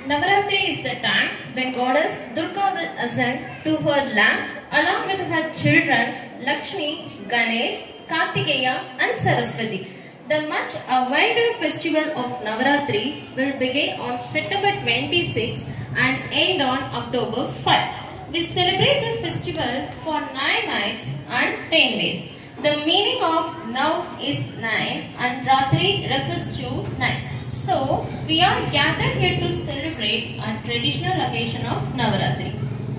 Navaratri is the time when goddess Durga will ascend to her land along with her children Lakshmi, Ganesh, Kartikeya and Saraswati. The much awaited festival of Navaratri will begin on September 26 and end on October 5. We celebrate the festival for 9 nights and 10 days. The meaning of Nav is 9 and Ratri refers to 9. So, we are gathered here to celebrate a traditional occasion of Navaratri.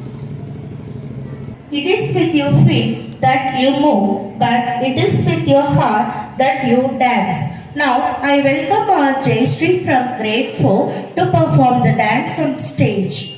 It is with your feet that you move, but it is with your heart that you dance. Now, I welcome our Jayashree from grade 4 to perform the dance on stage.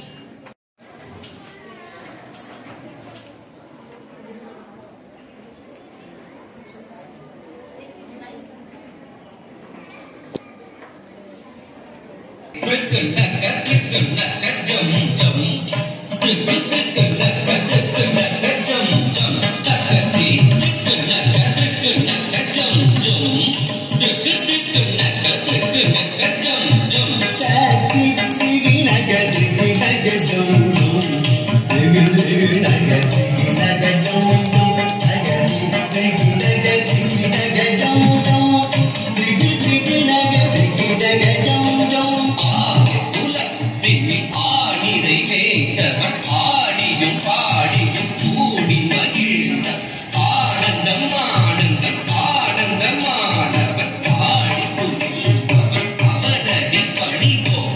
ஆணிரை கேட்டவன் ஆடியும் பாடியும் கூடி மகிழ்ந்த ஆனந்தம் ஆனந்தம் ஆனந்தம் ஆனவன் பாடி புரிந்தவன் அவனடி பணிவோம்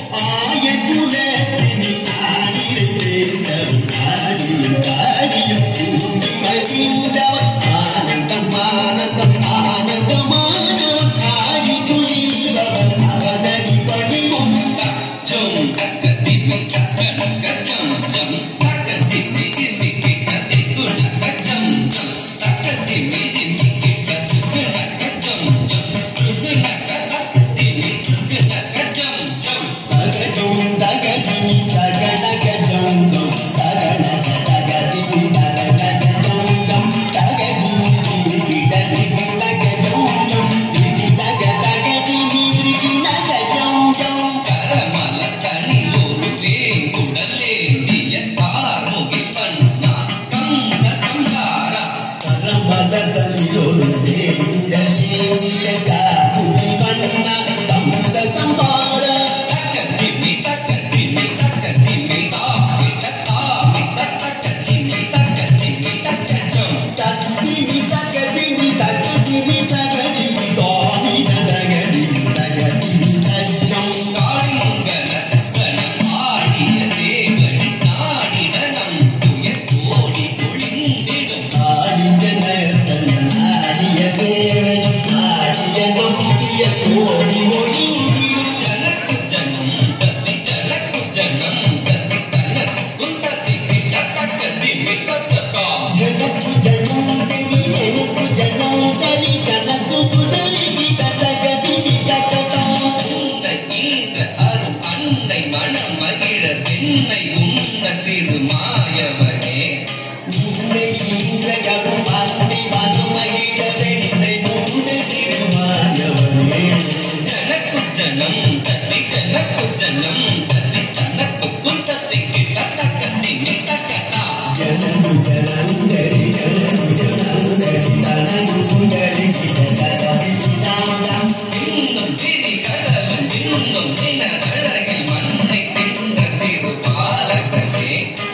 ஜம் தக்க திம்மி தக்க நக்க ஜம் ஜம் தக்க திம்மி திம்மி கிட்ட சிக்கு நக்க ஜம் ஜம் தக்க திம்மி திம்மி கிட்ட சுக்கு நக்க ஜம் ஜம் சுக்கு நக்க தக்க திம்மி சுக்கு நக்க ஜம் ஜம் கரமல தனிலொரு வேங்குடலேந்திய கார்முகி பண்ணா கந்த சம்ஹாரா தக்க திம்மி தக்க திம்மி தக்க திம்மி தாவி தத்தாவி தக்க திம்மி தக்க திம்மி தக்க ஜம் காண்கன கணம் ஆடிய சேவடி நாடிதனம் துயர் கோடி பொழிந்திடும் ஜனக்கு ஜனம் தத்தி ஜனக்கு ஜனம் தத்தி தனக்கு குந்தத்தி கிட்ட தக்க திம்மி தத்தா உந்த ஈந்த அரும் அன்னை மனம் மகிழ தென்னை உந்த சிறு மாயவனே ஜனக்கு ஜனம் தத்தி ஜனக்கு ஜனம் தத்தி தனக்கு குந்தத்தி கிட்ட தக்க திம்மி தக்கதா இன்னும் திரி கடவன் இன்னும் தினதழகில் மண்ணை தின்ற திருப்பாலகனே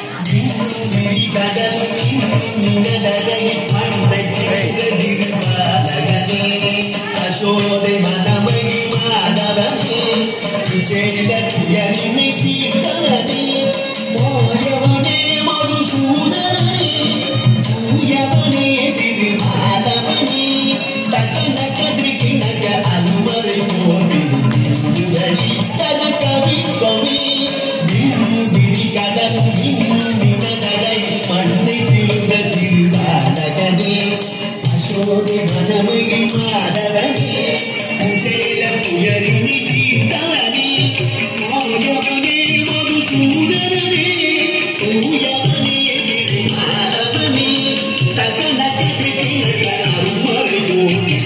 சோதை மனமணி மாதவனே விஜயலட்சுமி தீர்த்தவனே மோயவனே மதுசூதனே தூயவனே திருமாலவனே தகன கதிர்கிணக அனுமரை கோவில் திருமுரளி தன கவித்வமே விண்ணுகிரி கடலும் விண்ணுமினதடை மண்ணை திருந்த திருவாலகனே அசோதை மனமகி மாதவனே உஜேல புயலினி தீர்த்தவனே மோயவனே மதுசூதனே தூயவனே திருமாலவனே தகன கதிர்கிணக அனுமரை கோவில்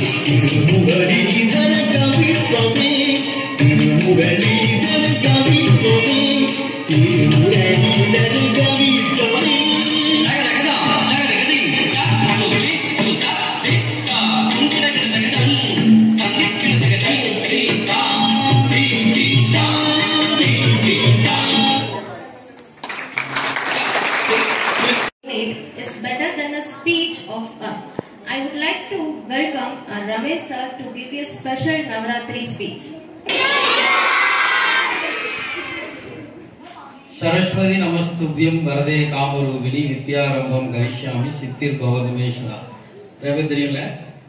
திருமுரளி தன கவித்வமே திருமுரளி தன கவித்வமே like to welcome our Ramesh sir to give a special Navaratri speech. Saraswati नमस्तुभ्यं वरदे कामरूपिणी विद्यारंभम करिष्यामि सिद्धिर्भवदिमेशना ரவி தெரியும்ல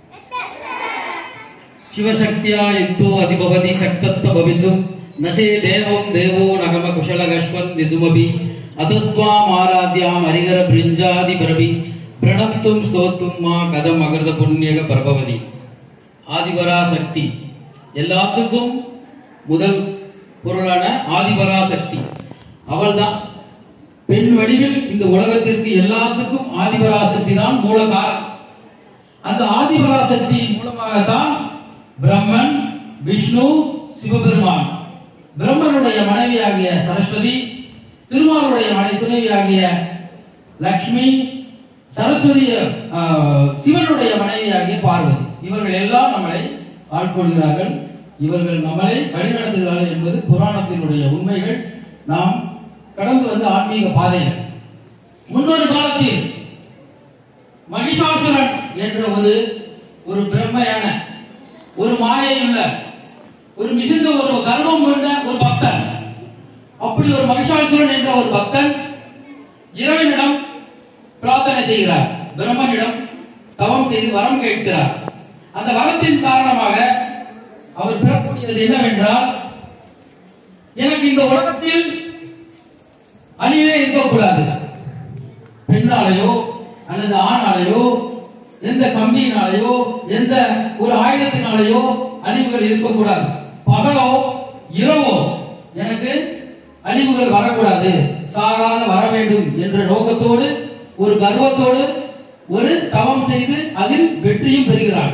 சிவசக்தியா யுக்தோ அதிபவதி சக்தத்வ பவித்தும் நச்சே தேவம் தேவோ நகம குஷலகஷ்பன் திதுமபி அதஸ்வாம் ஆராத்யாம் ஹரிகர பிரிஞ்சாதி பிரபி பிரணப்தும் ஸ்தோத்தும் மா கதம் அகிருத புண்ணியக பிரபவதி ஆதிபரா சக்தி எல்லாத்துக்கும் முதல் பொருளான ஆதிபரா சக்தி அவள்தான் பெண் வடிவில் இந்த உலகத்திற்கு எல்லாத்துக்கும் ஆதிபராசக்தி தான் மூல காரணம் அந்த ஆதிபராசக்தி மூலமாகத்தான் பிரம்மன் விஷ்ணு சிவபெருமான் பிரம்மனுடைய மனைவியாகிய சரஸ்வதி திருமாலுடைய மனை துணைவியாகிய லக்ஷ்மி சரஸ்வதி ஆஹ், சிவனுடைய மனைவியாகிய பார்வதி இவர்கள் எல்லாம் நம்மளை ஆட்கொள்கிறார்கள் இவர்கள் நம்மளை வழிநடத்துகிறார்கள் என்பது புராணத்தினுடைய உண்மைகள் நாம் கடந்து வந்த ஆன்மீக பாதைகள் முன்னொரு காலத்தில் மகிஷாசுரன் என்ற ஒரு ஒரு பிரம்மையான ஒரு மாயையுள்ள ஒரு மிகுந்த ஒரு கர்வம் கொண்ட ஒரு பக்தன் அப்படி ஒரு மகிஷாசுரன் என்ற ஒரு பக்தன் இறைவனிடம் பிரார்த்தனை செய்கிறார் பிரம்மனிடம் தவம் செய்து வரம் கேட்கிறார் அந்த வரத்தின் காரணமாக அவர் பெறக்கூடியது என்னவென்றால் எனக்கு இந்த உலகத்தில் அழிவே இருக்கக்கூடாது பெண்ணாலேயோ அல்லது ஆணாலேயோ எந்த கம்பியினாலேயோ எந்த ஒரு ஆயுதத்தினாலேயோ அழிவுகள் இருக்கக்கூடாது பகலோ இரவோ எனக்கு அழிவுகள் வரக்கூடாது சாகாத வர வேண்டும் என்ற நோக்கத்தோடு ஒரு கர்வத்தோடு ஒரு தவம் செய்து அதில் வெற்றியும் பெறுகிறார்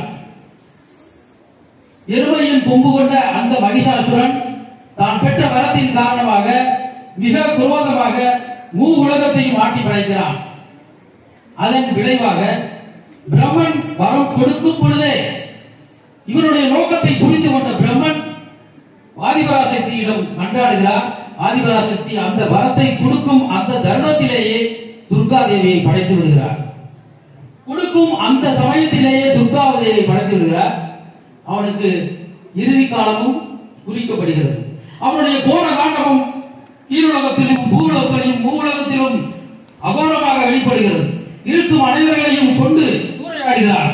எருமையின் கொம்பு கொண்ட அந்த மகிஷாசுரன் தான் பெற்ற வரத்தின் காரணமாக மிக குரோதமாக மூ உலகத்தையும் ஆட்டி படைக்கிறான் அதன் விளைவாக பிரம்மன் வரம் கொடுக்கும் பொழுதே இவனுடைய நோக்கத்தை புரிந்து கொண்ட பிரம்மன் ஆதிபராசக்தியிடம் மன்றாடுகிறார் ஆதிபராசக்தி அந்த வரத்தை கொடுக்கும் அந்த தருணத்திலேயே துர்கா தேவியை படைத்து விடுகிறார் கொடுக்கும் அந்த சமயத்திலேயே துர்கா தேவியை படைத்து விடுகிறார் அவனுக்கு இறுதி காலமும் குறிக்கப்படுகிறது அவனுடைய போன காண்டமும் கீழுலகத்திலும் பூவுலகத்திலும் மூவுலகத்திலும் அகோரமாக வெளிப்படுகிறது இருக்கும் அனைவர்களையும் கொண்டு சூறையாடுகிறார்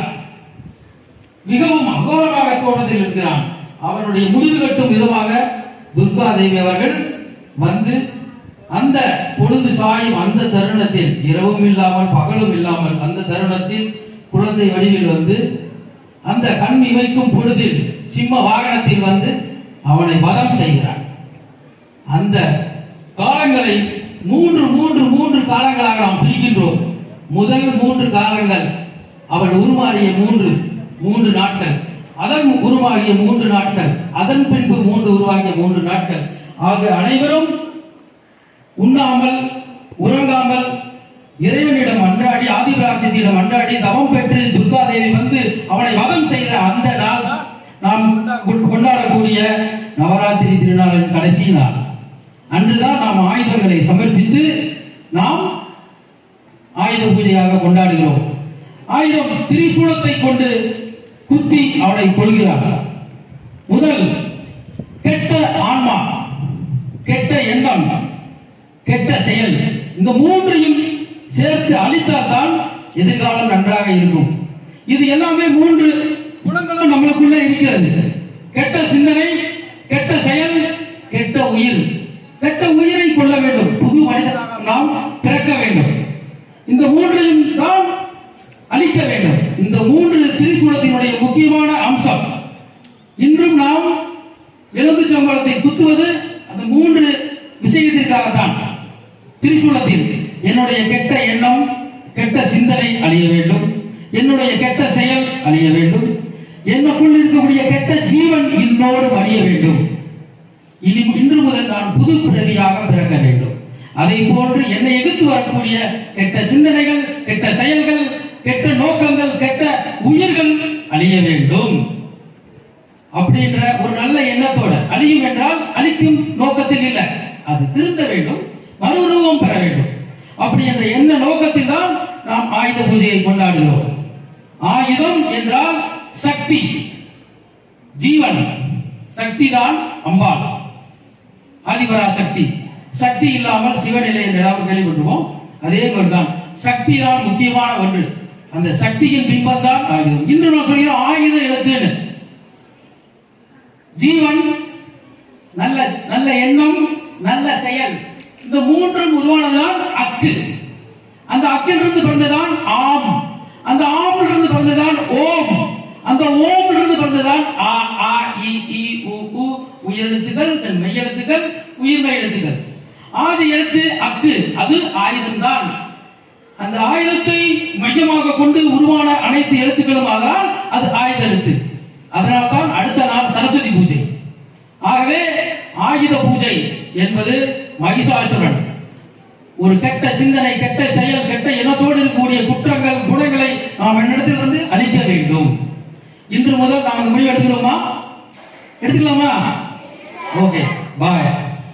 மிகவும் அகோரமாக தோட்டத்தில் இருக்கிறான் அவனுடைய முடிவு கட்டும் விதமாக துர்கா தேவி அவர்கள் வந்து அந்த பொழுது சாயும் அந்த தருணத்தில் இரவும் இல்லாமல் பகலும் இல்லாமல் அந்த தருணத்தில் குழந்தை வடிவில் வந்து அந்த கண் இமைக்கும் பொழுதில் சிம்ம வாகனத்தில் வந்து அவனை வதம் செய்கிறான் அந்த காலங்களை மூன்று மூன்று மூன்று காலங்களாக நாம் பிரிக்கின்றோம் முதல் மூன்று காலங்கள் அவள் உருமாறிய மூன்று மூன்று நாட்கள் அதன் உருவாகிய மூன்று நாட்கள் அதன் பின்பு மூன்று உருவாகிய மூன்று நாட்கள் ஆக அனைவரும் உண்ணாமல் உறங்காமல் இறைவனிடம் அன்றாடி ஆதிபராசத்தியிடம் அன்றாடி தவம் பெற்று துர்கா தேவி வந்து அவனை வதம் செய்த அந்த நாள் தான் நாம் கொண்டா- கொண்டாடக்கூடிய நவராத்திரி திருநாளின் கடைசி நாள் அன்றுதான் நாம் ஆயுதங்களை சமர்ப்பித்து நாம் ஆயுத பூஜையாக கொண்டாடுகிறோம் ஆயுதம் திரிசூலத்தை கொண்டு குத்தி அவனை கொள்கிறார் முதல் கெட்ட ஆன்மா கெட்ட எண்ணம் கெட்ட செயல் இந்த மூன்றையும் சேர்த்து அழித்தால் தான் எதிர்காலம் நன்றாக இருக்கும் இது எல்லாமே மூன்று குணங்களும் நம்மளுக்குள்ள இருக்கிறது கெட்ட சிந்தனை கெட்ட செயல் கெட்ட உயிர் கெட்ட உயிரை கொள்ள வேண்டும் புது மனிதனாக நாம் பிறக்க வேண்டும் இந்த மூன்றையும் தான் அழிக்க வேண்டும் இந்த மூன்று திரிசூலத்தினுடைய முக்கியமான அம்சம் இன்றும் நாம் எலும்பு சம்பளத்தை குத்துவது அந்த மூன்று விஷயத்திற்காகத்தான் திரிசூலத்தில் என்னுடைய கெட்ட எண்ணம் கெட்ட சிந்தனை அழிய வேண்டும் என்னுடைய கெட்ட செயல் அழிய வேண்டும் எனக்குள் இருக்கக்கூடிய கெட்ட ஜீவன் இன்னோடு அழிய வேண்டும் இனி இன்று முதல் நான் புது பிறவியாக பிறக்க வேண்டும் அதை போன்று என்னை எதிர்த்து வரக்கூடிய கெட்ட சிந்தனைகள் கெட்ட செயல்கள் கெட்ட நோக்கங்கள் கெட்ட உயிர்கள் அழிய வேண்டும் அப்படின்ற ஒரு நல்ல எண்ணத்தோட அழியும் என்றால் அழிக்கும் நோக்கத்தில் இல்லை அது திருந்த வேண்டும் மறு உருவம் பெற வேண்டும் அப்படி என்ற எண்ண நோக்கத்தில் தான் நாம் ஆயுத பூஜையை கொண்டாடுகிறோம் ஆயுதம் என்றால் சக்தி ஜீவன் சக்தி தான் அம்பாள் ஆதிபரா சக்தி சக்தி இல்லாமல் சிவநிலை என்று ஏதாவது கேள்விப்பட்டிருப்போம் அதே மாதிரிதான் சக்தி தான் முக்கியமான ஒன்று அந்த சக்தியின் பிம்பம் தான் ஆயுதம் இன்று நான் சொல்கிறோம் ஆயுத எழுத்துன்னு ஜீவன் நல்ல நல்ல எண்ணம் நல்ல செயல் இந்த மூன்றும் உருவானதுதான் அக்கு அந்த அக்கிலிருந்து பிறந்ததான் ஆம் அந்த ஆமிலிருந்து பிறந்ததான் ஓம் அந்த ஓமிலிருந்து பிறந்ததான் ஆ ஆ இ ஈ உ உ உயரெழுத்துக்கள் தன் மெய்யெழுத்துக்கள் உயிர்மெய் எழுத்துக்கள் ஆதி எழுத்து அக்கு அது ஆயுதம்தான் அந்த ஆயுதத்தை மையமாக கொண்டு உருவான அனைத்து எழுத்துக்களும் ஆதலால் அது ஆயுத எழுத்து அதனால்தான் அடுத்த நாள் சரஸ்வதி பூஜை ஆகவே ஆயுத பூஜை என்பது மகிஷாசுரன் ஒரு கெட்ட சிந்தனை கெட்ட செயல் கெட்ட இனத்தோடு இருக்கக்கூடிய குற்றங்கள் குணங்களை நாம் என்னிடத்தில் இருந்து அழிக்க வேண்டும் இன்று முதல் நாம் அந்த முடிவு எடுத்துக்கிறோமா எடுத்துக்கலாமா okay bye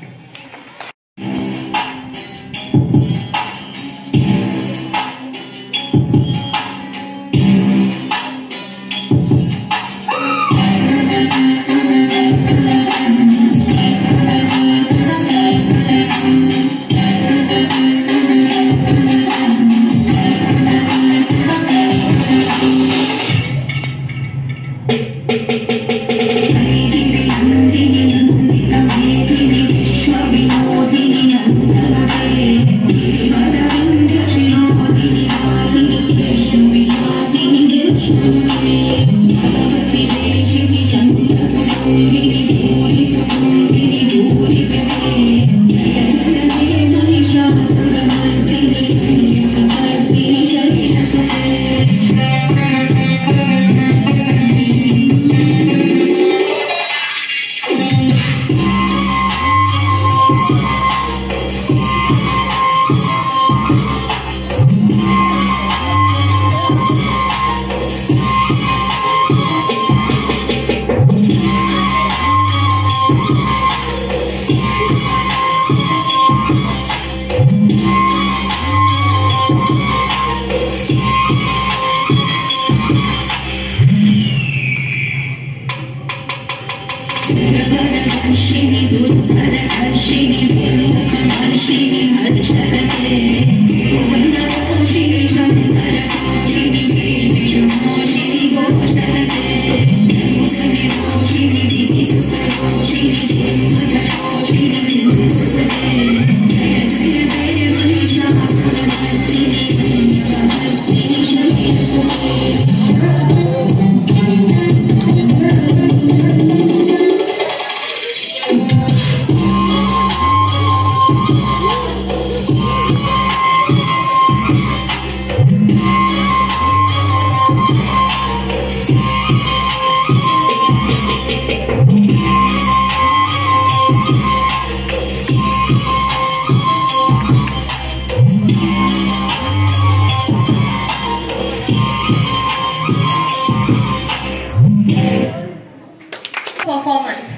performance.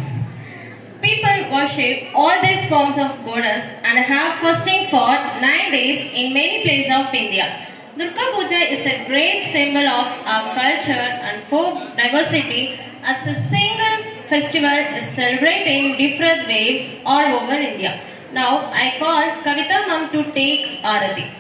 People worship all these forms of goddess and have fasting for nine days in many places of India. Durga Puja is a great symbol of our culture and folk diversity as a single festival is celebrating different waves all over India. Now I call Kavita Mam to take Arati.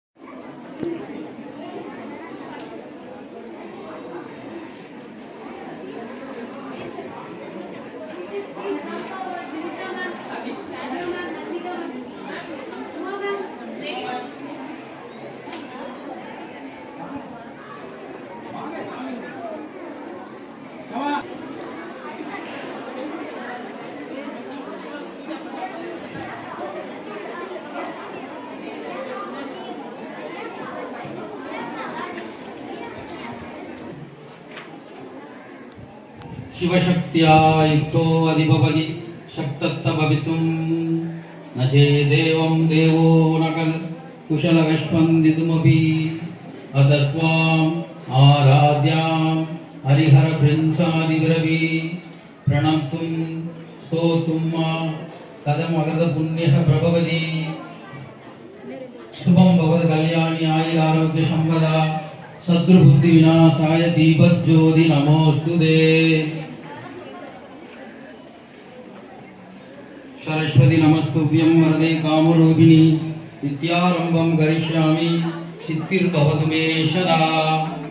शिवशक्त्या युक्तो अधिपवति शक्तत्त भवितुं न चेदेवं देवो न खल् कुशलविष्पन्दितुमपि अत स्वाम् आराध्यां हरिहरभृंसादिविरवि प्रणप्तुं स्तोतुं मा कथमगतपुण्यः प्रभवति शुभं भवत् कल्याणि आयुरारोग्य सम्पदा शत्रुबुद्धि विनाशाय दीपज्योति नमोऽस्तु ते सरस्वती नमस्तुभ्यं वरदे कामरूपिणी विद्यारम्भं करिष्यामि सिद्धिर्भवतु मे सदा